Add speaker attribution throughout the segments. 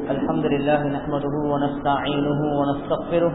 Speaker 1: الحمد لله نحمده ونستعينه ونستغفره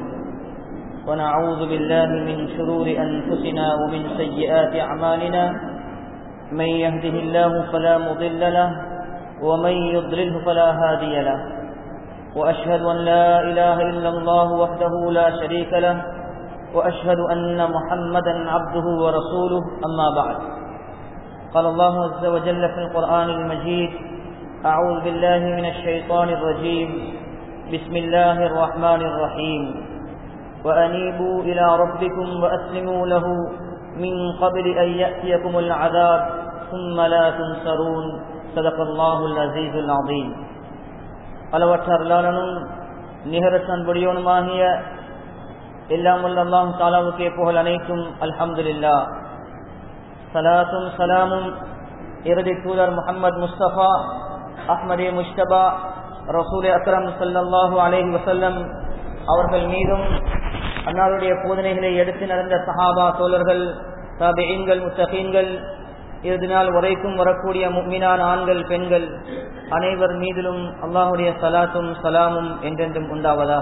Speaker 1: ونعوذ بالله من شرور أنفسنا ومن سيئات أعمالنا من يهده الله فلا مضل له ومن يضلله فلا هادي له وأشهد أن لا إله إلا الله وحده لا شريك له وأشهد أن محمدا عبده ورسوله أما بعد قال الله عز وجل في القرآن المجيد أعوذ بالله من الشيطان الرجيم بسم الله الرحمن الرحيم وأنيبوا إلى ربكم وأسلموا له من قبل أن يأتيكم العذاب ثم لا تنصرون صدق الله العزيز العظيم அளவற்ற அருளாளனும் நிகரச் அன்புடையவனுமாகிய எல்லாம் வல்ல அல்லாஹ் தாலாவுக்கே புகழ் அனைத்தும் அல்ஹம்துலில்லா சலாத்தும் சலாமும் இறுதி தூதர் முகமது முஸ்தபா அஹ்மதே முஸ்தபா ரசூல் அக்ரம் சல்லாஹூ அலேஹி வசல்லம் அவர்கள் மீதும் அன்னாருடைய போதனைகளை எடுத்து நடந்த சஹாபா தோழர்கள் தாபியங்கள் முத்தகீன்கள் இறுதி நாள் வரைக்கும் வரக்கூடிய முக்மினான் ஆண்கள் பெண்கள் அனைவர் மீதிலும் அல்லாஹுடைய சலாத்தும் சலாமும் என்றென்றும் உண்டாவதாக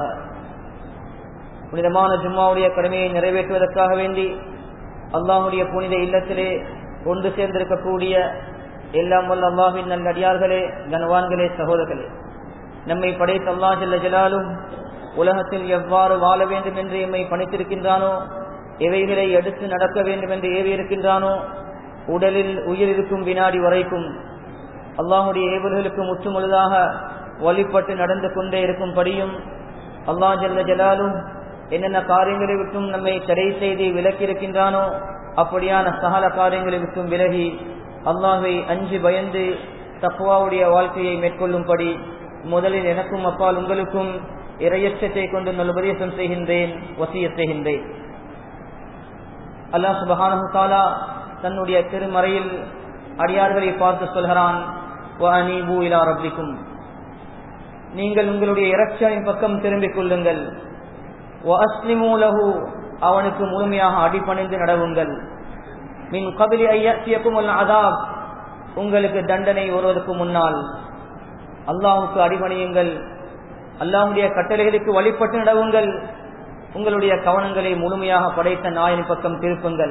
Speaker 1: புனிதமான ஜும்மாவுடைய கடமையை நிறைவேற்றுவதற்காக வேண்டி அல்லாஹுடைய புனித இல்லத்திலே ஒன்று சேர்ந்திருக்கக்கூடிய எல்லாம் வல்ல அல்லாஹின் நல்லடியார்களே கனவான்களே சகோதரர்களே நம்மை படைத்த அல்லா ஜல்ல ஜலாலும் உலகத்தில் எவ்வாறு வாழ வேண்டும் என்று எம்மை பணித்திருக்கின்றானோ எவைகளை எடுத்து நடக்க வேண்டும் என்று ஏவி இருக்கின்றானோ உடலில் உயிர் இருக்கும் வினாடி வரைக்கும் அல்லாஹுடைய ஏவல்களுக்கு முற்றுமுழுதாக வழிபட்டு நடந்து கொண்டே இருக்கும்படியும் அல்லா ஜல்ல ஜலாலும் என்னென்ன காரியங்களை விட்டும் நம்மை தடை செய்து விலக்கியிருக்கின்றானோ அப்படியான சகல காரியங்களை விட்டும் விலகி அல்லாஹை அஞ்சு பயந்து தக்குவாவுடைய வாழ்க்கையை மேற்கொள்ளும்படி முதலில் எனக்கும் அப்பால் உங்களுக்கும் இரையச்சத்தை கொண்டு நல்லுபதேசம் செய்கின்றேன் வசிய செய்கின்றேன் அல்லாஹ் சுபஹானு தாலா தன்னுடைய திருமறையில் அடியார்களை பார்த்து சொல்கிறான் நீங்கள் உங்களுடைய இறைச்சலின் பக்கம் திரும்பிக் கொள்ளுங்கள் அவனுக்கு முழுமையாக அடிப்பணிந்து நடவுங்கள் மின் கபிலி ஐயக்கும் அதாப் உங்களுக்கு தண்டனை வருவதற்கு முன்னால் அல்லாஹுக்கு அடிபணியுங்கள் அல்லாஹுடைய கட்டளைகளுக்கு வழிபட்டு நடவுங்கள் உங்களுடைய கவனங்களை முழுமையாக படைத்த நாயின் பக்கம் திருப்புங்கள்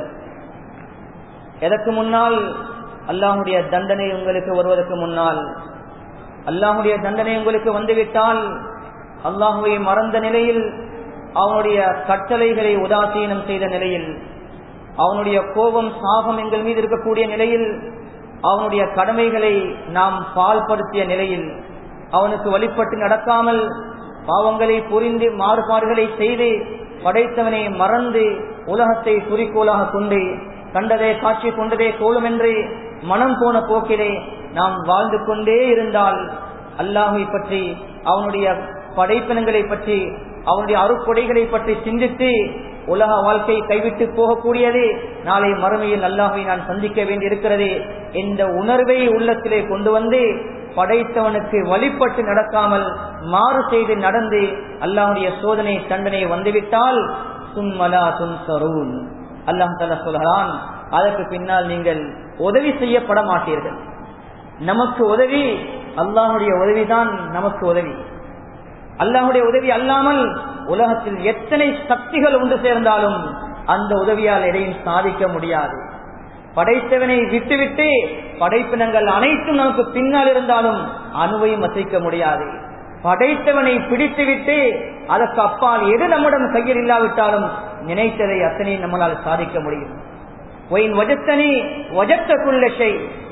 Speaker 1: எதற்கு முன்னால் அல்லாஹுடைய தண்டனை உங்களுக்கு வருவதற்கு முன்னால் அல்லாஹுடைய தண்டனை உங்களுக்கு வந்துவிட்டால் அல்லாஹுவை மறந்த நிலையில் அவனுடைய கட்டளைகளை உதாசீனம் செய்த நிலையில் அவனுடைய கோபம் சாபம் எங்கள் மீது இருக்கக்கூடிய நிலையில் அவனுடைய கடமைகளை நாம் பால்படுத்திய நிலையில் அவனுக்கு வழிபட்டு நடக்காமல் பாவங்களை புரிந்து மாறுபாடுகளை செய்து படைத்தவனை மறந்து உலகத்தை குறிக்கோளாக கொண்டு கண்டதே காட்சி கொண்டதே கோலும் என்று மனம் போன போக்கிலே நாம் வாழ்ந்து கொண்டே இருந்தால் அல்லாஹை பற்றி அவனுடைய படைப்பினங்களை பற்றி அவனுடைய அருப்பொடைகளை பற்றி சிந்தித்து உலக வாழ்க்கை கைவிட்டு போகக்கூடியது நாளை மறுமையில் அல்லாஹை நான் சந்திக்க வேண்டி இருக்கிறது இந்த உணர்வை உள்ளத்திலே கொண்டு வந்து படைத்தவனுக்கு வழிபட்டு நடக்காமல் மாறு செய்து நடந்து அல்லாஹுடைய சோதனை தண்டனை வந்துவிட்டால் சும்மலா சுன்சரூன் அல்லாஹ் தலா சொல்கிறான் அதற்கு பின்னால் நீங்கள் உதவி செய்யப்பட மாட்டீர்கள் நமக்கு உதவி அல்லாஹுடைய உதவிதான் நமக்கு உதவி அல்லாஹுடைய உதவி அல்லாமல் உலகத்தில் எத்தனை சக்திகள் ஒன்று சேர்ந்தாலும் அந்த உதவியால் எதையும் சாதிக்க முடியாது படைத்தவனை விட்டுவிட்டு படைப்பினங்கள் அனைத்தும் நமக்கு பின்னால் இருந்தாலும் அணுவையும் அசைக்க முடியாது படைத்தவனை பிடித்துவிட்டு அதற்கு அப்பால் எது நம்மிடம் கையில் இல்லாவிட்டாலும் நினைத்ததை அத்தனை நம்மளால் சாதிக்க முடியும் ஒயின் வஜத்தனி வஜத்தக்குள்ளை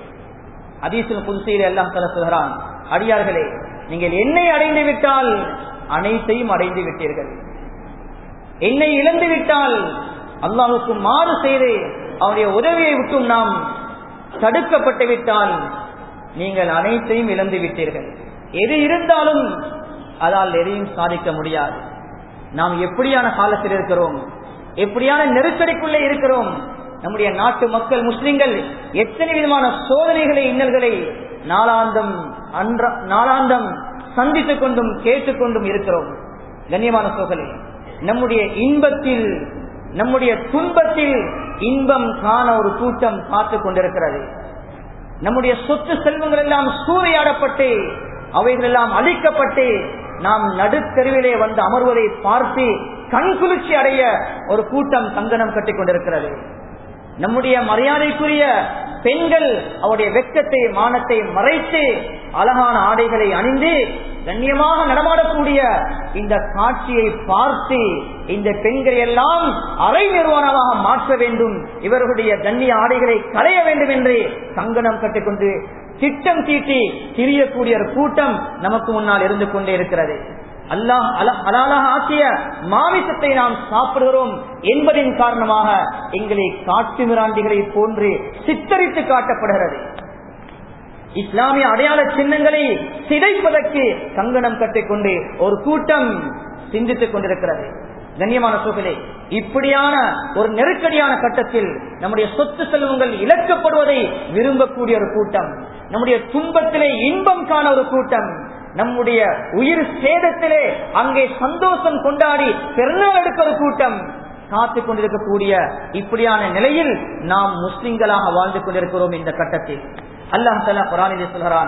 Speaker 1: அதீசுல் புதுசையில் எல்லாம் தர சொல்கிறான் அடியார்களே நீங்கள் என்னை அடைந்து விட்டால் அனைத்தையும் அடைந்து விட்டீர்கள் என்னை இழந்து விட்டால் அல்லாஹுக்கு மாறு செய்து அவருடைய உதவியை விட்டும் நாம் தடுக்கப்பட்டு விட்டால் நீங்கள் அனைத்தையும் இழந்து விட்டீர்கள் எது இருந்தாலும் அதால் எதையும் சாதிக்க முடியாது நாம் எப்படியான காலத்தில் இருக்கிறோம் எப்படியான நெருக்கடிக்குள்ளே இருக்கிறோம் நம்முடைய நாட்டு மக்கள் முஸ்லிம்கள் எத்தனை விதமான சோதனைகளை இன்னல்களை நாளாந்தம் அன்ற நாளாந்தம் சந்தித்துக் கொண்டும் கேட்டுக்கொண்டும் இருக்கிறோம் கண்ணியமான சோதனை நம்முடைய இன்பத்தில் நம்முடைய துன்பத்தில் இன்பம் காண ஒரு கூட்டம் காத்துக் கொண்டிருக்கிறது நம்முடைய சொத்து செல்வங்கள் எல்லாம் சூறையாடப்பட்டு அவைகளெல்லாம் அழிக்கப்பட்டு நாம் நடுத்தெருவிலே வந்து அமர்வதை பார்த்து கண்குளிர்ச்சி அடைய ஒரு கூட்டம் கங்கணம் கட்டிக் கொண்டிருக்கிறது நம்முடைய மரியாதைக்குரிய பெண்கள் அவருடைய வெக்கத்தை மானத்தை மறைத்து அழகான ஆடைகளை அணிந்து கண்ணியமாக நடமாடக்கூடிய இந்த காட்சியை பார்த்து இந்த பெண்களை எல்லாம் அரை நிறுவனமாக மாற்ற வேண்டும் இவர்களுடைய கண்ணிய ஆடைகளை களைய வேண்டும் என்று கங்கணம் கட்டிக்கொண்டு திட்டம் தீட்டி திரியக்கூடிய ஒரு கூட்டம் நமக்கு முன்னால் இருந்து கொண்டே இருக்கிறது அல்லாஹ் அலாலாக ஆக்கிய மாமிசத்தை நாம் சாப்பிடுகிறோம் என்பதின் காரணமாக எங்களை காட்டு மிராண்டிகளை போன்று சித்தரித்து காட்டப்படுகிறது இஸ்லாமிய அடையாள சின்னங்களை சிதைப்பதற்கு கங்கணம் கட்டிக்கொண்டு ஒரு கூட்டம் சிந்தித்துக் கொண்டிருக்கிறது கண்ணியமான சூழலே இப்படியான ஒரு நெருக்கடியான கட்டத்தில் நம்முடைய சொத்து செல்வங்கள் இழக்கப்படுவதை விரும்பக்கூடிய ஒரு கூட்டம் நம்முடைய துன்பத்திலே இன்பம் காண ஒரு கூட்டம் நம்முடைய உயிர் சேதத்திலே அங்கே சந்தோஷம் கொண்டாடி பெருநாள் எடுக்கிற கூட்டம் காத்து கொண்டிருக்கக்கூடிய இப்படியான நிலையில் நாம் முஸ்லிம்களாக வாழ்ந்து கொண்டிருக்கிறோம் இந்த கட்டத்தில் அல்லாஹ் தலா குரானிலே சொல்கிறான்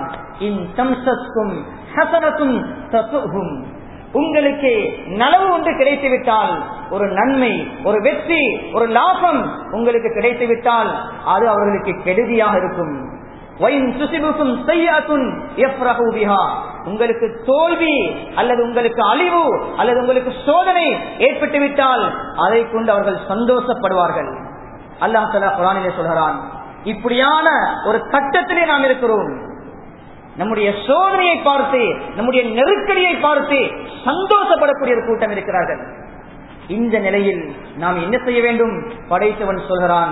Speaker 1: உங்களுக்கு நலவு ஒன்று கிடைத்துவிட்டால் ஒரு நன்மை ஒரு வெற்றி ஒரு லாபம் உங்களுக்கு கிடைத்துவிட்டால் அது அவர்களுக்கு கெடுதியாக இருக்கும் உங்களுக்கு தோல்வி அல்லது உங்களுக்கு அழிவு அல்லது உங்களுக்கு சோதனை ஏற்பட்டு விட்டால் அதை கொண்டு அவர்கள் சந்தோஷப்படுவார்கள் அல்லாஹ் தலா குரானிலே சொல்கிறான் இப்படியான ஒரு கட்டத்திலே நாம் இருக்கிறோம் நம்முடைய சோதனையை பார்த்து நம்முடைய நெருக்கடியை பார்த்து சந்தோஷப்படக்கூடிய ஒரு கூட்டம் இருக்கிறார்கள் இந்த நிலையில் நாம் என்ன செய்ய வேண்டும் படைத்தவன் சொல்கிறான்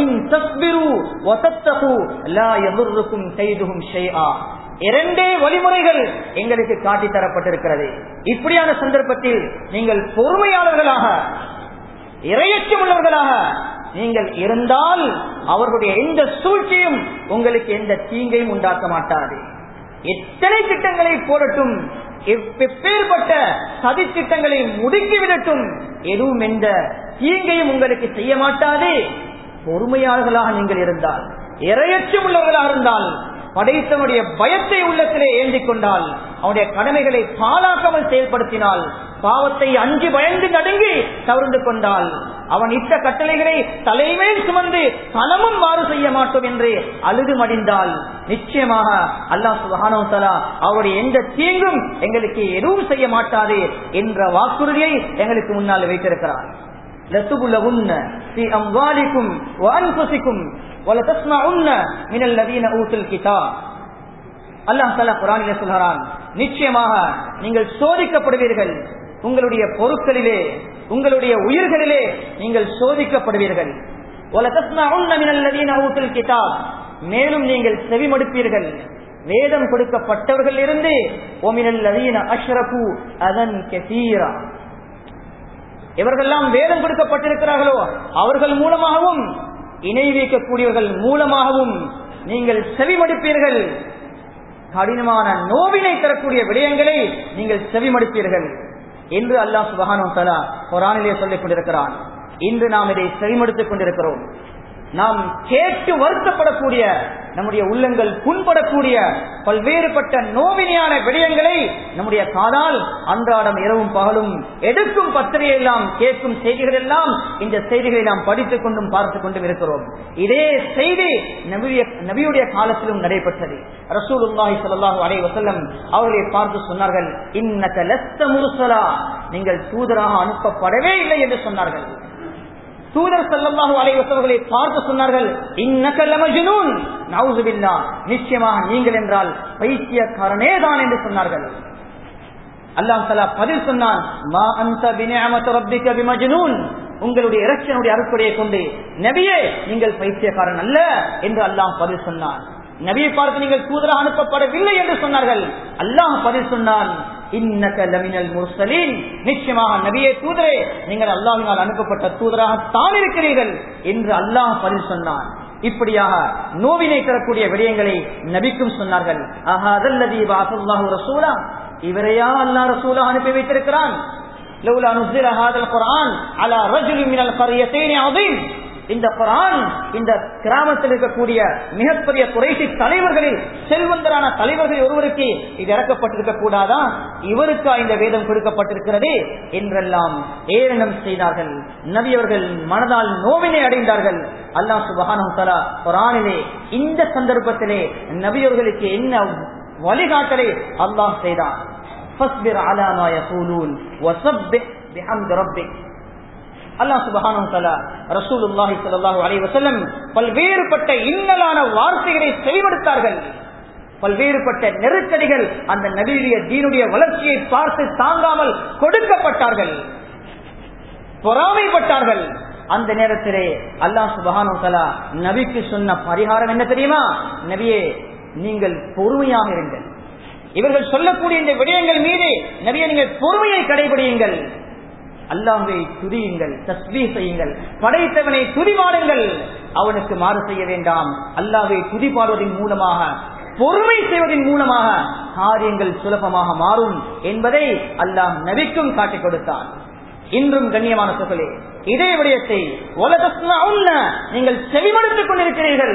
Speaker 1: இரண்டே வழிமுறைகள் எங்களுக்கு காட்டி தரப்பட்டிருக்கிறது இப்படியான சந்தர்ப்பத்தில் நீங்கள் பொறுமையாளர்களாக இரையச்சம் உள்ளவர்களாக நீங்கள் இருந்தால் அவர்களுடைய எந்த சூழ்ச்சியும் உங்களுக்கு எந்த தீங்கையும் உண்டாக்க மாட்டாது எத்தனை திட்டங்களை போடட்டும் எப்பேற்பட்ட சதி திட்டங்களை முடுக்கிவிடட்டும் எதுவும் எந்த தீங்கையும் உங்களுக்கு செய்ய மாட்டாது பொறுமையாளர்களாக நீங்கள் இருந்தால் இரையச்சம் உள்ளவர்களாக இருந்தால் படைத்தவனுடைய பயத்தை உள்ளத்திலே ஏந்தி கொண்டால் அவனுடைய கடமைகளை பாலாக்காமல் செயல்படுத்தினால் பாவத்தை அஞ்சு பயந்து நடுங்கி தவிர்த்து கொண்டால் அவன் இட்ட கட்டளைகளை தலைமேல் சுமந்து பணமும் மாறு செய்ய மாட்டோம் என்று அழுது மடிந்தால் நிச்சயமாக அல்லாஹ் சுகானோ தலா அவருடைய எந்த தீங்கும் எங்களுக்கு எதுவும் செய்ய மாட்டாது என்ற வாக்குறுதியை எங்களுக்கு முன்னால் வைத்திருக்கிறார் لتبلغن في أموالكم وأنفسكم ولتسمعن من الذين أوتوا الكتاب அல்லாஹ் தலா குரானிலே சொல்கிறான் நிச்சயமாக நீங்கள் சோதிக்கப்படுவீர்கள் உங்களுடைய பொருட்களிலே உங்களுடைய உயிர்களிலே நீங்கள் சோதிக்கப்படுவீர்கள் மேலும் நீங்கள் செவிமடுப்பீர்கள் வேதம் கொடுக்கப்பட்டவர்கள் இருந்து அதன் எவர்களெல்லாம் வேதம் கொடுக்கப்பட்டிருக்கிறார்களோ அவர்கள் மூலமாகவும் இணை வைக்கக்கூடியவர்கள் மூலமாகவும் நீங்கள் செவிமடுப்பீர்கள் கடினமான நோவினை தரக்கூடிய விடயங்களை நீங்கள் செவிமடுப்பீர்கள் என்று அல்லாஹ் சுபகானம் தலா குரானிலே சொல்லிக் கொண்டிருக்கிறான் இன்று நாம் இதை செவிமடுத்துக் கொண்டிருக்கிறோம் நாம் கேட்டு வருத்தப்படக்கூடிய நம்முடைய உள்ளங்கள் புண்படக்கூடிய பல்வேறுபட்ட நோவினையான விடயங்களை நம்முடைய காதால் அன்றாடம் இரவும் பகலும் எடுக்கும் பத்திரிகை எல்லாம் கேட்கும் செய்திகள் எல்லாம் இந்த செய்திகளை நாம் படித்துக் கொண்டும் பார்த்துக் கொண்டும் இருக்கிறோம் இதே செய்தி நபிய நபியுடைய காலத்திலும் நடைபெற்றது ரசூல் உல்லாஹி சொல்லாஹு அலை வசல்லம் அவர்களை பார்த்து சொன்னார்கள் இன்னக்க லஸ்த முருசலா நீங்கள் தூதராக அனுப்பப்படவே இல்லை என்று சொன்னார்கள் தூதர் சல்லாஹு அலைவசவர்களை பார்த்து சொன்னார்கள் நிச்சயமாக நீங்கள் என்றால் பைத்தியக்காரனே தான் என்று சொன்னார்கள் அல்லாம் தலா பதில் சொன்னான் உங்களுடைய இரட்சனுடைய அறுப்படையை கொண்டு நபியே நீங்கள் பைத்தியக்காரன் அல்ல என்று அல்லாம் பதில் சொன்னான் நபியை பார்த்து நீங்கள் தூதராக அனுப்பப்படவில்லை என்று சொன்னார்கள் அல்லாஹ் பதில் சொன்னான் நிச்சயமாக நபியே தூதரே நீங்கள் அல்லாவினால் அனுப்பப்பட்ட தூதராக தான் இருக்கிறீர்கள் என்று அல்லாஹ் பதில் சொன்னான் இப்படியாக நோவினை தரக்கூடிய விடயங்களை நபிக்கும் சொன்னார்கள் ரசூலா இவரையா அல்லா ரசூலா அனுப்பி வைத்திருக்கிறான் இந்த குரான் இந்த கிராமத்தில் இருக்கக்கூடிய மிகப்பெரிய குறைசி தலைவர்களில் செல்வந்தரான தலைவர்கள் ஒருவருக்கு இது இறக்கப்பட்டிருக்க கூடாதா இவருக்கா இந்த வேதம் கொடுக்கப்பட்டிருக்கிறது என்றெல்லாம் ஏளனம் செய்தார்கள் நபி அவர்கள் மனதால் நோவினை அடைந்தார்கள் அல்லாஹ் சுபஹானஹு தஆலா குரானிலே இந்த சந்தர்ப்பத்திலே நபியவர்களுக்கு என்ன வழிகாட்டலை அல்லாஹ் செய்தான் فاصبر على ما يقولون وسبح بحمد ربك அல்லாஹ் சுபஹானஹு தஆலா ரசூலுல்லாஹி ஸல்லல்லாஹு அலைஹி வஸல்லம் பல்வேறுபட்ட இன்னலான வார்த்தைகளை செவிமடுத்தார்கள் பல்வேறுபட்ட நெருக்கடிகள் அந்த நபியுடைய தீனுடைய வளர்ச்சியை பார்த்து தாங்காமல் கொடுக்கப்பட்டார்கள் பொறாமைப்பட்டார்கள் அந்த நேரத்திலே அல்லாஹ் சுபஹானு தலா நபிக்கு சொன்ன பரிகாரம் என்ன தெரியுமா நபியே நீங்கள் பொறுமையாக இருங்கள் இவர்கள் சொல்லக்கூடிய இந்த விடயங்கள் மீது நபியை நீங்கள் பொறுமையை கடைபிடியுங்கள் அல்லாஹை துதியுங்கள் தஸ்பீ செய்யுங்கள் படைத்தவனை துதிபாடுங்கள் அவனுக்கு மாறு செய்ய வேண்டாம் அல்லாஹை துதிபாடுவதன் மூலமாக பொறுமை செய்வதன் மூலமாக காரியங்கள் சுலபமாக மாறும் என்பதை அல்லாஹ் நபிக்கும் காட்டிக் கொடுத்தான் இன்றும் கண்ணியமான சொற்களே இதே விடயத்தை நீங்கள் செவிமடுத்துக் கொண்டிருக்கிறீர்கள்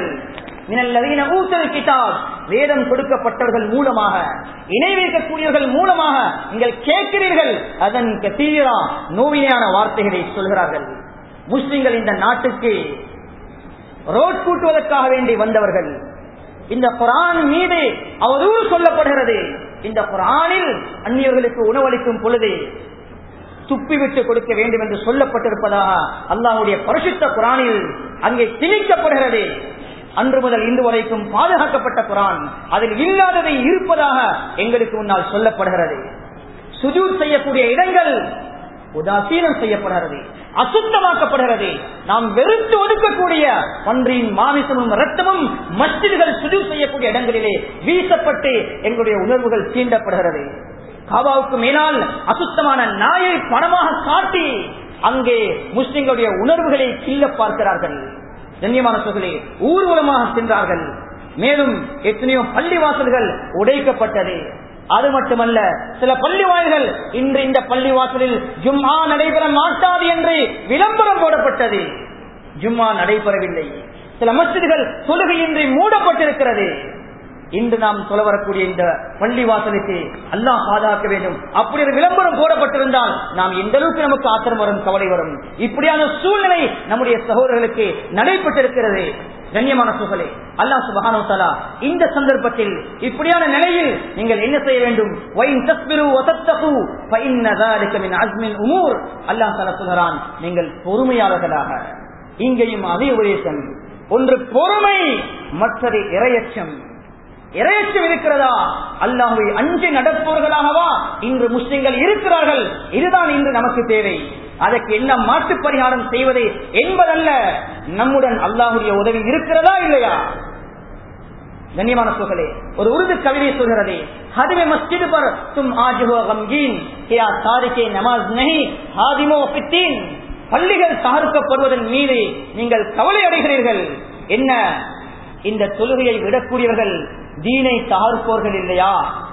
Speaker 1: வேதம் கொடுக்கப்பட்டவர்கள் மூலமாக இணை வைக்கக்கூடியவர்கள் மூலமாக நீங்கள் கேட்கிறீர்கள் அதன் கத்தீரா நோவினையான வார்த்தைகளை சொல்கிறார்கள் முஸ்லிம்கள் இந்த நாட்டுக்கு ரோட் கூட்டுவதற்காக வேண்டி வந்தவர்கள் இந்த குரான் மீது அவதூறு சொல்லப்படுகிறது இந்த குரானில் அந்நியர்களுக்கு உணவளிக்கும் பொழுது துப்பிவிட்டு கொடுக்க வேண்டும் என்று சொல்லப்பட்டிருப்பதாக அல்லாஹுடைய பரிசுத்த குரானில் அங்கே திணிக்கப்படுகிறது அன்று முதல் இன்று வரைக்கும் பாதுகாக்கப்பட்ட குரான் அதில் இல்லாததை இருப்பதாக எங்களுக்கு முன்னால் சொல்லப்படுகிறது சுஜூர் செய்யக்கூடிய இடங்கள் உதாசீனம் செய்யப்படுகிறது அசுத்தமாக்கப்படுகிறது நாம் வெறுத்து ஒதுக்கக்கூடிய பன்றியின் மாமிசமும் ரத்தமும் மஸ்ஜிதுகள் சுஜூர் செய்யக்கூடிய இடங்களிலே வீசப்பட்டு எங்களுடைய உணர்வுகள் தீண்டப்படுகிறது காபாவுக்கு மேலால் அசுத்தமான நாயை பணமாக காட்டி அங்கே முஸ்லிம்களுடைய உணர்வுகளை கிள்ள பார்க்கிறார்கள் கண்ணியமான சொல்களே ஊர்வலமாக சென்றார்கள் மேலும் எத்தனையோ பள்ளி வாசல்கள் உடைக்கப்பட்டது அது மட்டுமல்ல சில பள்ளி வாயில்கள் இன்று இந்த பள்ளி வாசலில் ஜும்மா நடைபெற மாட்டாது என்று விளம்பரம் போடப்பட்டது ஜும்மா நடைபெறவில்லை சில மசிதிகள் தொழுகையின்றி மூடப்பட்டிருக்கிறது இன்று நாம் சொல்ல வரக்கூடிய இந்த பள்ளி வாசலுக்கு அல்லாஹ் பாதுகாக்க வேண்டும் அப்படி ஒரு விளம்பரம் போடப்பட்டிருந்தால் நாம் எந்த அளவுக்கு நமக்கு ஆத்திரம் வரும் கவலை வரும் இப்படியான சூழ்நிலை நம்முடைய சகோதரர்களுக்கு நடைபெற்றிருக்கிறது கண்ணியமான சூழலே அல்லா சுபஹானோ தலா இந்த சந்தர்ப்பத்தில் இப்படியான நிலையில் நீங்கள் என்ன செய்ய வேண்டும் அல்லாஹ் தலா சொல்கிறான் நீங்கள் பொறுமையாளர்களாக இங்கேயும் அதே உபதேசம் ஒன்று பொறுமை மற்றது இரையச்சம் இரையச்சம் இருக்கிறதா அல்லாஹுவை அஞ்சு நடப்பவர்களாகவா இன்று முஸ்லிம்கள் இருக்கிறார்கள் இதுதான் இன்று நமக்கு தேவை அதற்கு என்ன மாற்று பரிகாரம் செய்வது என்பதல்ல நம்முடன் அல்லாஹுடைய உதவி இருக்கிறதா இல்லையா கண்ணியமான சோழலே ஒரு உருது கவிதை சொல்கிறது ஹதுமே மஸ்ஜித் பர் தும் ஆஜ் ஹோ கம்கீன் கியா சாரிக்கே நமாஸ் நஹி ஹாதிமோ பித்தீன் பள்ளிகள் தகர்க்கப்படுவதன் மீது நீங்கள் கவலை அடைகிறீர்கள் என்ன இந்த தொழுகையை விடக்கூடியவர்கள் தீனை தகர்ப்போர்கள் இல்லையா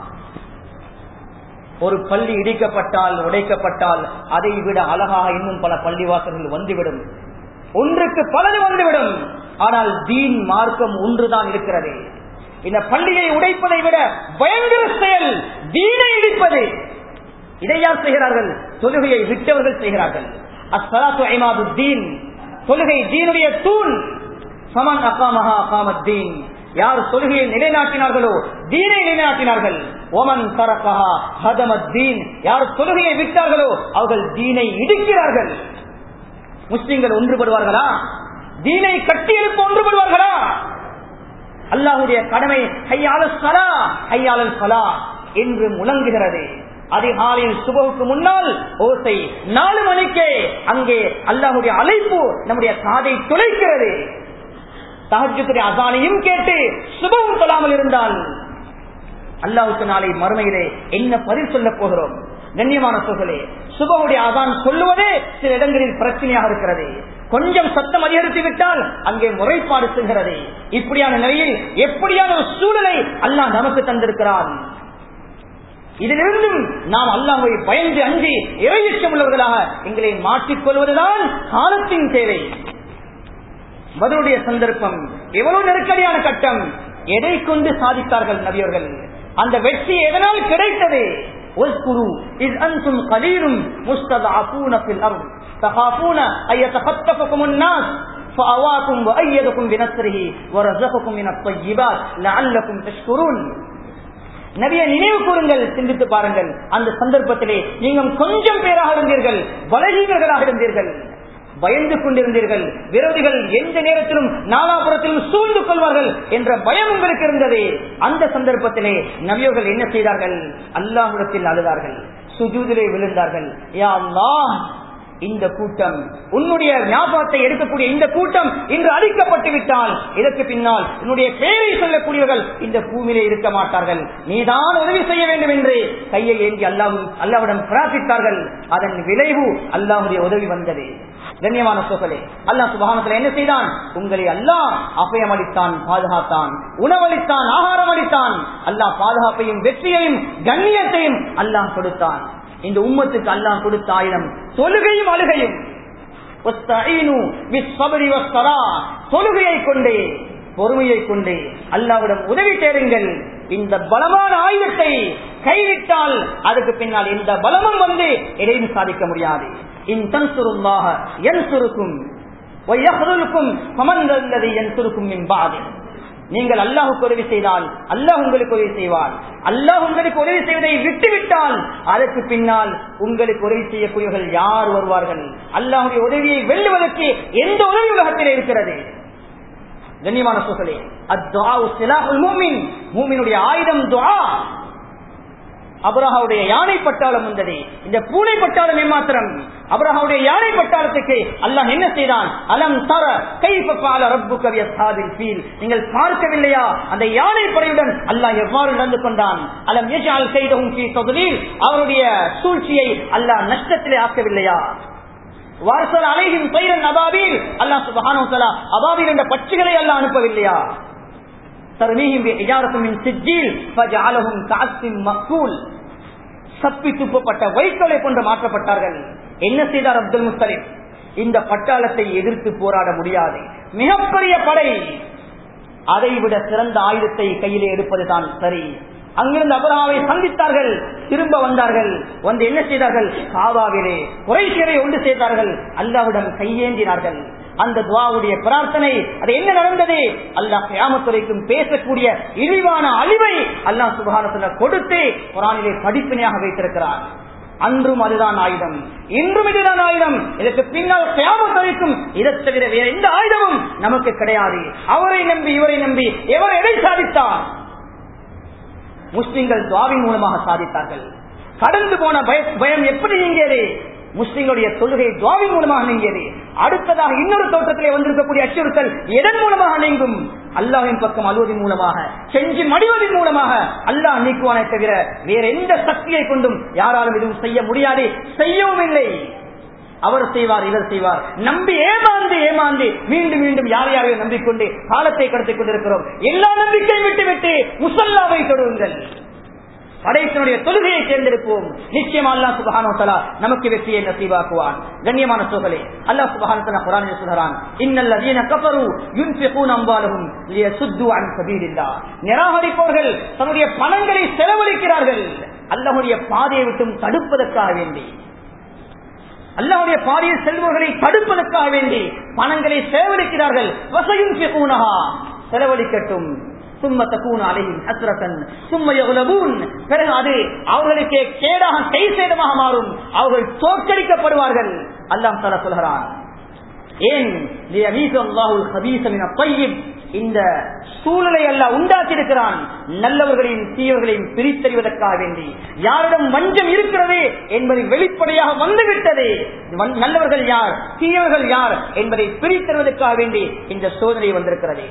Speaker 1: ஒரு பள்ளி இடிக்கப்பட்டால் உடைக்கப்பட்டால் அதை விட அழகாக இன்னும் பல பள்ளிவாசல்கள் வந்துவிடும் ஒன்றுக்கு பலது வந்துவிடும் ஆனால் தீன் மார்க்கம் ஒன்றுதான் இருக்கிறது இந்த பள்ளியை உடைப்பதை விட பயங்கர செயல் தீனை இடிப்பது இதை யார் செய்கிறார்கள் தொழுகையை விட்டவர்கள் செய்கிறார்கள் அஸ்ஸலாத்து ஐமாது தீன் தொழுகை தீனுடைய தூண் சமன் அக்காமஹா அகாமத்தீன் யார் தொழுகையை நிலைநாட்டினார்களோ தீனை நிலைநாட்டினார்கள் ஓமன் தரக்கஹா ஹதமத்தீன் யார் தொழுகையை விட்டார்களோ அவர்கள் தீனை இடிக்கிறார்கள் முஸ்லிம்கள் ஒன்றுபடுவார்களா தீனை கட்டி எழுப்ப ஒன்றுபடுவார்களா அல்லாஹுடைய கடமை கையாள சலா கையாளல் சலா என்று முழங்குகிறது அதிகாலையில் சுபகுக்கு முன்னால் ஓசை நாலு மணிக்கே அங்கே அல்லாஹுடைய அழைப்பு நம்முடைய காதை துளைக்கிறது தகஜத்துடைய அசானையும் கேட்டு சுபவும் சொல்லாமல் இருந்தால் அல்லாவுக்கு நாளை மறுமையிலே என்ன பதில் சொல்ல போகிறோம் கண்ணியமான சோழலே சுபவுடைய அதான் சொல்லுவதே சில இடங்களில் பிரச்சனையாக இருக்கிறது கொஞ்சம் சத்தம் அதிகரித்து விட்டால் அங்கே முறைப்பாடு செல்கிறது இப்படியான நிலையில் எப்படியான ஒரு சூழலை அல்லாஹ் நமக்கு தந்திருக்கிறான் இதிலிருந்தும் நாம் அல்லாஹை பயந்து அஞ்சி இறையச்சம் உள்ளவர்களாக எங்களை மாற்றிக்கொள்வதுதான் காலத்தின் தேவை பதிலுடைய சந்தர்ப்பம் எவ்வளவு நெருக்கடியான கட்டம் எதை கொண்டு சாதித்தார்கள் நபியர்கள் அந்த வெற்றி எதனால் கிடைத்தது واذكروا إذ أنتم قليل مستضعفون في الأرض تخافون أن يتخطفكم الناس فأواكم وأيدكم بنصره ورزقكم من الطيبات لعلكم تشكرون நபிய நினைவு கூறுங்கள் சிந்தித்து பாருங்கள் அந்த சந்தர்ப்பத்திலே நீங்கள் கொஞ்சம் பேராக இருந்தீர்கள் பலகீனர்களாக இருந்தீர்கள் பயந்து கொண்டிருந்தீர்கள் விரோதிகள் எந்த நேரத்திலும் நாலாபுரத்திலும் சூழ்ந்து கொள்வார்கள் என்ற பயம் உங்களுக்கு இருந்தது அந்த சந்தர்ப்பத்திலே நபியர்கள் என்ன செய்தார்கள் அல்லாஹுடத்தில் அழுதார்கள் சுஜூதிலே விழுந்தார்கள் யா அல்லாஹ் இந்த கூட்டம் உன்னுடைய ஞாபகத்தை எடுக்கக்கூடிய இந்த கூட்டம் இன்று அழிக்கப்பட்டு விட்டால் இதற்கு பின்னால் உன்னுடைய பெயரை சொல்லக்கூடியவர்கள் இந்த பூமியிலே இருக்க மாட்டார்கள் நீதான் உதவி செய்ய வேண்டும் என்று கையை ஏந்தி அல்லாஹ் அல்லாவிடம் பிரார்த்தித்தார்கள் அதன் விளைவு அல்லாஹுடைய உதவி வந்தது கண்ணியமான சோகலே அல்லாஹ் சுபகானத்தில் என்ன செய்தான் உங்களை அல்லாஹ் அபயம் அளித்தான் பாதுகாத்தான் உணவளித்தான் ஆகாரம் அளித்தான் அல்லாஹ் பாதுகாப்பையும் வெற்றியையும் கண்ணியத்தையும் அல்லாஹ் கொடுத்தான் இந்த உம்மத்துக்கு அல்லாஹ் கொடுத்த ஆயுதம் தொழுகையும் அழுகையும் தொழுகையை கொண்டே பொறுமையை கொண்டே அல்லாவிடம் உதவி தேடுங்கள் இந்த பலமான ஆயுதத்தை கைவிட்டால் அதுக்கு பின்னால் இந்த பலமும் வந்து எதையும் சாதிக்க முடியாது இன் தன்சுருமாக என் சுருக்கும் சமந்தல்லது என் சுருக்கும் என்பாது நீங்கள் அல்லாஹுக்கு உதவி செய்தால் அல்லாஹ் உங்களுக்கு உதவி செய்வார் அல்லாஹ் உங்களுக்கு உதவி செய்வதை விட்டுவிட்டால் அதற்கு பின்னால் உங்களுக்கு உதவி செய்யக்கூடியவர்கள் யார் வருவார்கள் அல்லாஹுடைய உதவியை வெல்லுவதற்கு எந்த உதவி உலகத்தில் இருக்கிறது கண்ணியமான சொற்களே மூமினுடைய ஆயுதம் துவா அபரஹாவுடைய யானை பட்டாளம் வந்தது இந்த பூனை பட்டாளம் ஏமாத்திரம் அபரஹாவுடைய யானை பட்டாளத்துக்கு அல்லாஹ் என்ன செய்தான் அலம் தர கைப்பால ரப்பு கவிய சாதில் ஃபீல் நீங்கள் பார்க்கவில்லையா அந்த யானை படையுடன் அல்லாஹ் எவ்வாறு நடந்து கொண்டான் அலம் ஏஜால் செய்தவும் தொகுதியில் அவருடைய சூழ்ச்சியை அல்லாஹ் நஷ்டத்திலே ஆக்கவில்லையா வாரசல் அலைகின் பயிரன் அபாபில் அல்லாஹ் சுபஹானு அபாபில் என்ற பட்சிகளை அல்லாஹ் அனுப்பவில்லையா சப்பி துப்பப்பட்ட வைக்கோலை கொண்டு மாற்றப்பட்டார்கள் என்ன செய்தார் அப்துல் முஸ்தலிம் இந்த பட்டாளத்தை எதிர்த்து போராட முடியாது மிகப்பெரிய படை அதை விட சிறந்த ஆயுதத்தை கையிலே எடுப்பதுதான் சரி அங்கிருந்து அபராவை சந்தித்தார்கள் திரும்ப வந்தார்கள் வந்து என்ன செய்தார்கள் காவாவிலே குறைசியரை ஒன்று செய்தார்கள் அல்லாவிடம் கையேந்தினார்கள் அந்த துவாவுடைய பிரார்த்தனை அது என்ன நடந்தது அல்லாஹ் கியாமத்துறைக்கும் பேசக்கூடிய இழிவான அழிவை அல்லாஹ் சுபானத்துல கொடுத்து குரானிலே படிப்பினையாக வைத்திருக்கிறார் அன்றும் அதுதான் ஆயுதம் இன்றும் இதுதான் ஆயுதம் இதற்கு பின்னால் கியாமத்துறைக்கும் இதை தவிர வேற எந்த ஆயுதமும் நமக்கு கிடையாது அவரை நம்பி இவரை நம்பி எவர் எதை சாதித்தார் முஸ்லிம்கள் துவாவின் மூலமாக சாதித்தார்கள் கடந்து போன பயம் எப்படி நீங்கியது முஸ்லிம்களுடைய தொழுகை துவாவின் மூலமாக நீங்கியது அடுத்ததாக இன்னொரு தோற்றத்திலே வந்திருக்கக்கூடிய அச்சுறுத்தல் எதன் மூலமாக நீங்கும் அல்லாவின் பக்கம் அழுவதன் மூலமாக செஞ்சு மடிவதன் மூலமாக அல்லாஹ் நீக்குவானே தவிர வேற எந்த சக்தியை கொண்டும் யாராலும் எதுவும் செய்ய முடியாது செய்யவும் இல்லை அவர் செய்வார் இவர் செய்வார் நம்பி ஏமாந்து ஏமாந்து மீண்டும் மீண்டும் யார் யாரையும் நம்பிக்கொண்டு காலத்தை கடத்திக் கொண்டிருக்கிறோம் எல்லா நம்பிக்கையும் விட்டு விட்டு முசல்லாவை தொடுங்கள் படைத்தனுடைய தொழுகையை தேர்ந்தெடுப்போம் நிச்சயம் அல்லா சுபஹானோசலா நமக்கு வெற்றியை நசீவாக்குவான் கண்ணியமான சோழலே அல்லா சுபஹானோசலா குரான் சொல்கிறான் இன்னல் அதீன கபரு யுன்ஃபிகூன் அம்பாலஹும் லியசுத்து அன் சபீலில்லாஹ் நிராகரிப்பவர்கள் தன்னுடைய பணங்களை செலவழிக்கிறார்கள் அல்லாஹ்வுடைய பாதையை விட்டும் தடுப்பதற்காக வேண்டி அல்லாவுடைய பாதையில் செல்வர்களை தடுப்பதற்காக வேண்டி பணங்களை செலவழிக்கிறார்கள் வசையும் செலவழிக்கட்டும் சும்ம தக்கூன் அலையும் அசுரத்தன் சும்ம எவ்வளவும் பிறகு அது அவர்களுக்கு கேடாக கை சேதமாக மாறும் அவர்கள் தோற்கடிக்கப்படுவார்கள் அல்லாம் தர சொல்கிறான் ஏன் இந்த சூழலை அல்ல உண்டாக்கியிருக்கிறான் நல்லவர்களையும் தீயவர்களையும் பிரித்தறிவதற்காக வேண்டி யாரிடம் வஞ்சம் இருக்கிறது என்பதை வெளிப்படையாக வந்துவிட்டது நல்லவர்கள் யார் தீயவர்கள் யார் என்பதை பிரித்தறிவதற்காக வேண்டி இந்த சோதனை வந்திருக்கிறது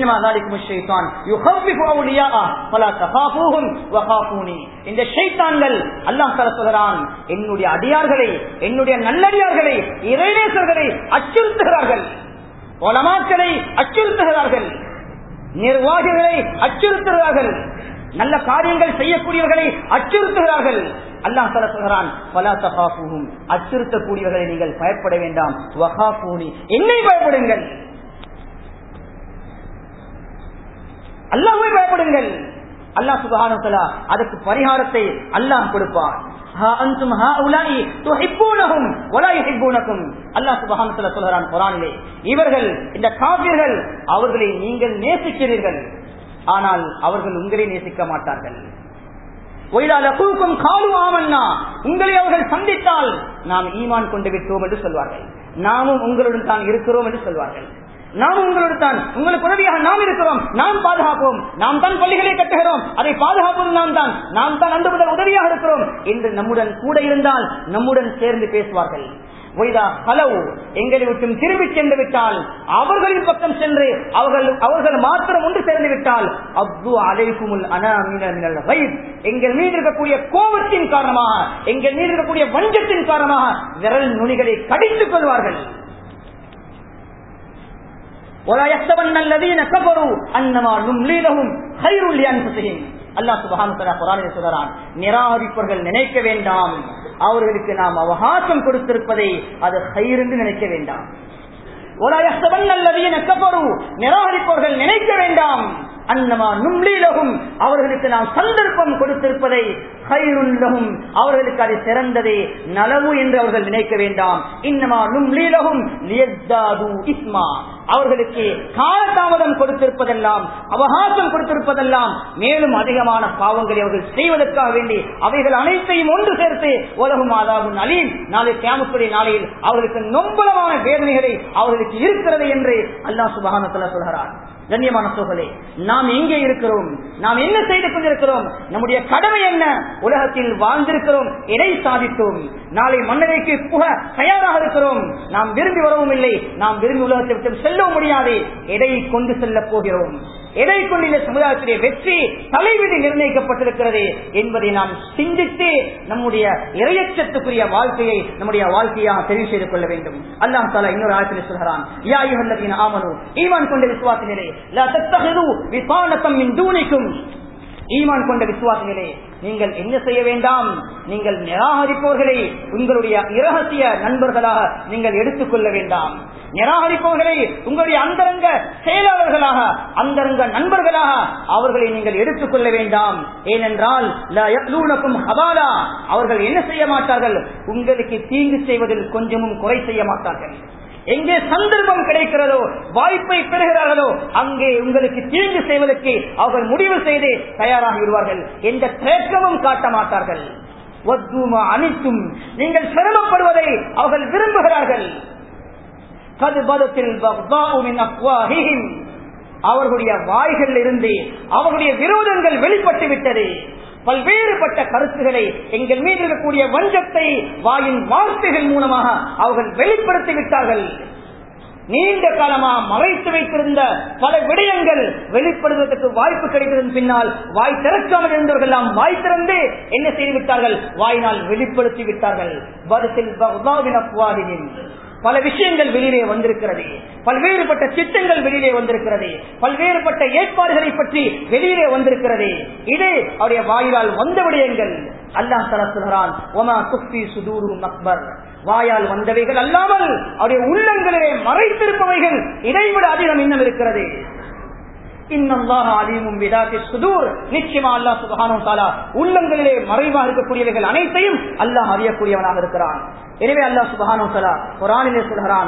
Speaker 1: இந்த ஷைத்தான்கள் அல்லாஹ் தர சொல்கிறான் என்னுடைய அடியார்களை என்னுடைய நல்லடியார்களை இறைநேசர்களை அச்சுறுத்துகிறார்கள் உலமாக்களை அச்சுறுத்துகிறார்கள் நிர்வாகிகளை அச்சுறுத்துகிறார்கள் நல்ல காரியங்கள் செய்யக்கூடியவர்களை அச்சுறுத்துகிறார்கள் அல்லாஹ் தர சொல்கிறான் பலா தகாஃபுகும் அச்சுறுத்தக்கூடியவர்களை நீங்கள் பயப்பட வேண்டாம் வகாஃபூனி என்னை பயப்படுங்கள் அல்லாஹ்வை பயப்படுங்கள் அல்லாஹ் சுபஹானஹு அதுக்கு பரிகாரத்தை அல்லாஹ் கொடுப்பான் ஹா அன்தும் ஹாஉலாஇ துஹிப்பூனஹும் வலா யுஹிப்பூனகும் அல்லாஹ் சுப்ஹானஹு வ தஆலா சொல்றான் குர்ஆனிலே இவர்கள் இந்த காபிர்கள் அவர்களை நீங்கள் நேசிக்கிறீர்கள் ஆனால் அவர்கள் உங்களை நேசிக்க மாட்டார்கள் ஒய்தா லகூக்கும் காலு ஆமன்னா உங்களை அவர்கள் சந்தித்தால் நாம் ஈமான் கொண்டு விட்டோம் என்று சொல்வார்கள் நாமும் உங்களுடன் தான் இருக்கிறோம் என்று சொல்வார்கள் நாம் உங்களோடு தான் உங்களுக்கு உதவியாக நாம் இருக்கிறோம் நாம் பாதுகாப்போம் நாம் தான் பள்ளிகளை கட்டுகிறோம் அதை பாதுகாப்பது நாம் தான் நாம் தான் அந்த முதல் உதவியாக இருக்கிறோம் என்று நம்முடன் கூட இருந்தால் நம்முடன் சேர்ந்து பேசுவார்கள் ஒய்தா ஹலவு எங்களை விட்டும் திரும்பி சென்று விட்டால் அவர்களின் பக்கம் சென்று அவர்கள் அவர்கள் மாத்திரம் ஒன்று சேர்ந்து விட்டால் அப்து அலைக்குமுல் அனாமினல் வயிர் எங்கள் மீது இருக்கக்கூடிய கோபத்தின் காரணமாக எங்கள் மீது இருக்கக்கூடிய வஞ்சத்தின் காரணமாக விரல் நுனிகளை கடித்துக் கொள்வார்கள் ولا يحسبن الذين كفروا انما نملي لهم خير لانفسهم அல்லாஹ் சுபஹானஹு வ தஆலா சொல்றான் நிராகரிப்பவர்கள் நினைக்க வேண்டாம் அவர்களுக்கு நாம் அவகாசம் கொடுத்திருப்பதை அது கயிறு என்று நினைக்க வேண்டாம் ولا يحسبن الذين كفروا நிராகரிப்பவர்கள் நினைக்க வேண்டாம் அன்னமா நும்லீலகும் அவர்களுக்கு நாம் சந்தர்ப்பம் கொடுத்திருப்பதை கைருள்ளகும் அவர்களுக்கு அது சிறந்ததே நலவு என்று அவர்கள் நினைக்க வேண்டாம் இன்னமா நும்லீலகும் இஸ்மா அவர்களுக்கு காலதாமதம் கொடுத்திருப்பதெல்லாம் அவகாசம் கொடுத்திருப்பதெல்லாம் மேலும் அதிகமான பாவங்களை அவர்கள் செய்வதற்காக வேண்டி அவைகள் அனைத்தையும் ஒன்று சேர்த்து உலகம் ஆதாவும் அலீம் நாளை கேமத்துடைய நாளையில் அவர்களுக்கு நொம்பலமான வேதனைகளை அவர்களுக்கு இருக்கிறது என்று அல்லாஹ் சுபகானத்துல சொல்கிறார் கண்ணியமான சோழர்களே நாம் எங்கே இருக்கிறோம் நாம் என்ன செய்து கொண்டிருக்கிறோம் நம்முடைய கடமை என்ன உலகத்தில் வாழ்ந்திருக்கிறோம் எதை சாதித்தோம் நாளை மன்னரைக்கு புக தயாராக இருக்கிறோம் நாம் விரும்பி வரவும் இல்லை நாம் விரும்பி உலகத்தை விட்டு செல்லவும் முடியாது எதை கொண்டு செல்ல போகிறோம் எதை கொண்டு இந்த சமுதாயத்திலே வெற்றி தலைவிதி நிர்ணயிக்கப்பட்டிருக்கிறது என்பதை நாம் சிந்தித்து நம்முடைய இறையச்சத்துக்குரிய வாழ்க்கையை நம்முடைய வாழ்க்கையாக தெரிவு செய்து கொள்ள வேண்டும் அல்லாம் தாலா இன்னொரு ஆயத்தில் சொல்கிறான் யா யுஹல்லதீன ஆமனு ஈமான் கொண்ட விசுவாசிகளே லா தத்தஹிது விசானத்தம் மின் தூனிக்கும் ஈமான் கொண்ட விசுவாசிகளே நீங்கள் என்ன செய்ய வேண்டாம் நீங்கள் நிராகரிப்பவர்களை உங்களுடைய இரகசிய நண்பர்களாக நீங்கள் எடுத்துக்கொள்ள வேண்டாம் நிராகரிப்பவர்களை உங்களுடைய அந்தரங்க செயலாளர்களாக அந்தரங்க நண்பர்களாக அவர்களை நீங்கள் எடுத்துக்கொள்ள வேண்டாம் ஏனென்றால் ஹபாலா அவர்கள் என்ன செய்ய மாட்டார்கள் உங்களுக்கு தீங்கு செய்வதில் கொஞ்சமும் குறை செய்ய மாட்டார்கள் எங்கே சந்தர்ப்பம் கிடைக்கிறதோ வாய்ப்பை பெறுகிறார்களோ அங்கே உங்களுக்கு தீங்கு செய்வதற்கு அவர்கள் முடிவு செய்து தயாராகி விடுவார்கள் எந்த தேக்கமும் காட்ட மாட்டார்கள் அனைத்தும் நீங்கள் சிரமப்படுவதை அவர்கள் விரும்புகிறார்கள் அவர்களுடைய வாய்கள் இருந்து அவர்களுடைய விரோதங்கள் வெளிப்பட்டு விட்டது பல்வேறுபட்ட கருத்துக்களை எங்கள் மீது இருக்கக்கூடிய வஞ்சத்தை வாயின் வார்த்தைகள் மூலமாக அவர்கள் வெளிப்படுத்தி விட்டார்கள் நீண்ட காலமா மறைத்து வைத்திருந்த பல விடயங்கள் வெளிப்படுவதற்கு வாய்ப்பு கிடைத்ததன் பின்னால் வாய் திறக்காமல் இருந்தவர்கள் எல்லாம் வாய் திறந்து என்ன செய்து விட்டார்கள் வாயினால் வெளிப்படுத்தி விட்டார்கள் பல விஷயங்கள் வெளியிலே வந்திருக்கிறது பல்வேறுபட்ட திட்டங்கள் வெளியிலே வந்திருக்கிறது பல்வேறுபட்ட ஏற்பாடுகளை பற்றி வெளியிலே வந்திருக்கிறது இது அவருடைய வாயிலால் வந்த விடயங்கள் அல்லாஹ் தலா சொல்கிறான் ஒமா குஃபி சுதூரும் அக்பர் வாயால் வந்தவைகள் அல்லாமல் அவருடைய உள்ளங்களிலே மறைத்திருப்பவைகள் இதைவிட அதிகம் இன்னும் இருக்கிறது உள்ளங்களிலே மறைவாக இருக்கக்கூடியவைகள் அனைத்தையும் அல்லாஹ் அறியக்கூடியவனாக இருக்கிறான் எனவே அல்லாஹ் சுபஹானோ சலா குரானிலே சொல்கிறான்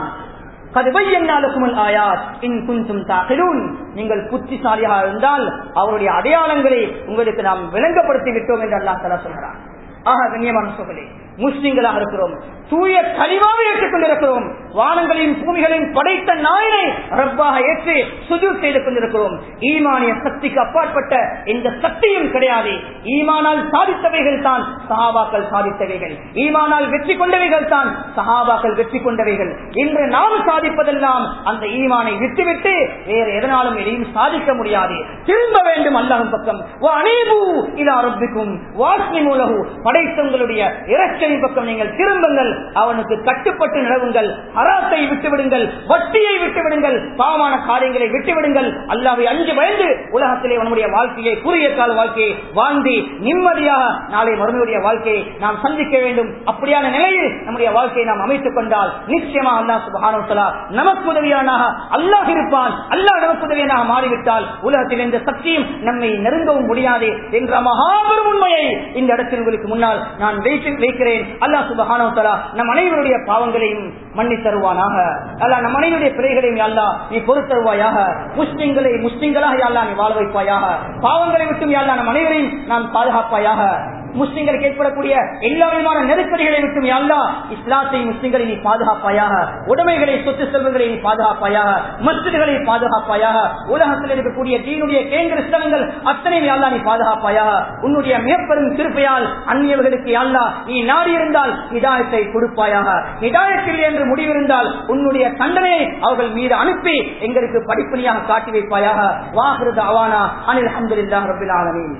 Speaker 1: நீங்கள் புத்திசாலியாக இருந்தால் அவருடைய அடையாளங்களை உங்களுக்கு நாம் விளங்கப்படுத்தி விட்டோம் என்று அல்லாஹ் தலா சொல்கிறான் ஆக கண்ணியமான சோழர்களே முஸ்லிம்களாக இருக்கிறோம் தூய கனிவாக ஏற்றுக்கொண்டிருக்கிறோம் வானங்களையும் பூமிகளையும் படைத்த நாயனை ரப்பாக ஏற்று சுஜு செய்து கொண்டிருக்கிறோம் ஈமானிய சக்திக்கு அப்பாற்பட்ட எந்த சக்தியும் கிடையாது ஈமானால் சாதித்தவைகள் தான் சஹாபாக்கள் சாதித்தவைகள் ஈமானால் வெற்றி கொண்டவைகள் தான் சஹாபாக்கள் வெற்றி கொண்டவைகள் இன்று நாம் சாதிப்பதெல்லாம் அந்த ஈமானை விட்டுவிட்டு வேறு எதனாலும் எதையும் சாதிக்க முடியாது திரும்ப வேண்டும் அல்லாஹும் பக்கம் அனைவு இது ஆரம்பிக்கும் வாஸ்மி மூலகு படைத்தவங்களுடைய இறக்க இறைச்சலின் பக்கம் நீங்கள் திரும்புங்கள் அவனுக்கு கட்டுப்பட்டு நடவுங்கள் அராத்தை விட்டு விடுங்கள் வட்டியை விட்டு விடுங்கள் பாவமான காரியங்களை விட்டு விடுங்கள் அல்லாவை அஞ்சு பயந்து உலகத்திலே நம்முடைய வாழ்க்கையை குறுகிய கால வாழ்க்கையை வாழ்ந்து நிம்மதியாக நாளை மறுமையுடைய வாழ்க்கையை நாம் சந்திக்க வேண்டும் அப்படியான நிலையில் நம்முடைய வாழ்க்கையை நாம் அமைத்துக் கொண்டால் நிச்சயமா அல்லா சுபானோசலா நமக்கு உதவியானாக அல்லாஹ் இருப்பான் அல்லாஹ் நமக்கு உதவியானாக மாறிவிட்டால் உலகத்தில் எந்த சக்தியும் நம்மை நெருங்கவும் முடியாது என்ற மகாபெரும் உண்மையை இந்த இடத்தில் உங்களுக்கு முன்னால் நான் வைத்து வைக்கிறேன் அல்லாஹ் சுபஹானோசலா நம் அனைவருடைய பாவங்களையும் மன்னி தருவானாக அல்லா நம் அனைவருடைய பிழைகளையும் அல்லா நீ பொறுத்தருவாயாக முஸ்லிம்களை முஸ்லிம்களாக யாழ்லா நீ வாழ வைப்பாயாக பாவங்களை விட்டும் யாழ்லா நம் அனைவரையும் நாம் பாதுகாப்பாயாக முஸ்லிம்களுக்கு ஏற்படக்கூடிய எல்லா விதமான நெருக்கடிகளை விட்டும் அல்லா இஸ்லாத்தை முஸ்லிம்களை நீ பாதுகாப்பாயாக உடைமைகளை சொத்து செல்வங்களை நீ பாதுகாப்பாயாக மஸ்ஜிதுகளை பாதுகாப்பாயாக உலகத்தில் இருக்கக்கூடிய தீனுடைய கேந்திர ஸ்தலங்கள் அத்தனை அல்லா நீ பாதுகாப்பாயாக உன்னுடைய மிகப்பெரும் திருப்பையால் அந்நியவர்களுக்கு அல்லா நீ நாடி இருந்தால் இதாயத்தை கொடுப்பாயாக இதாயத்தில் என்று முடிவிருந்தால் உன்னுடைய தண்டனையை அவர்கள் மீது அனுப்பி எங்களுக்கு படிப்பணியாக காட்டி வைப்பாயாக வாகிருத அவானா அனில் அஹமதுல்லாஹ் ரபில் ஆலமீன்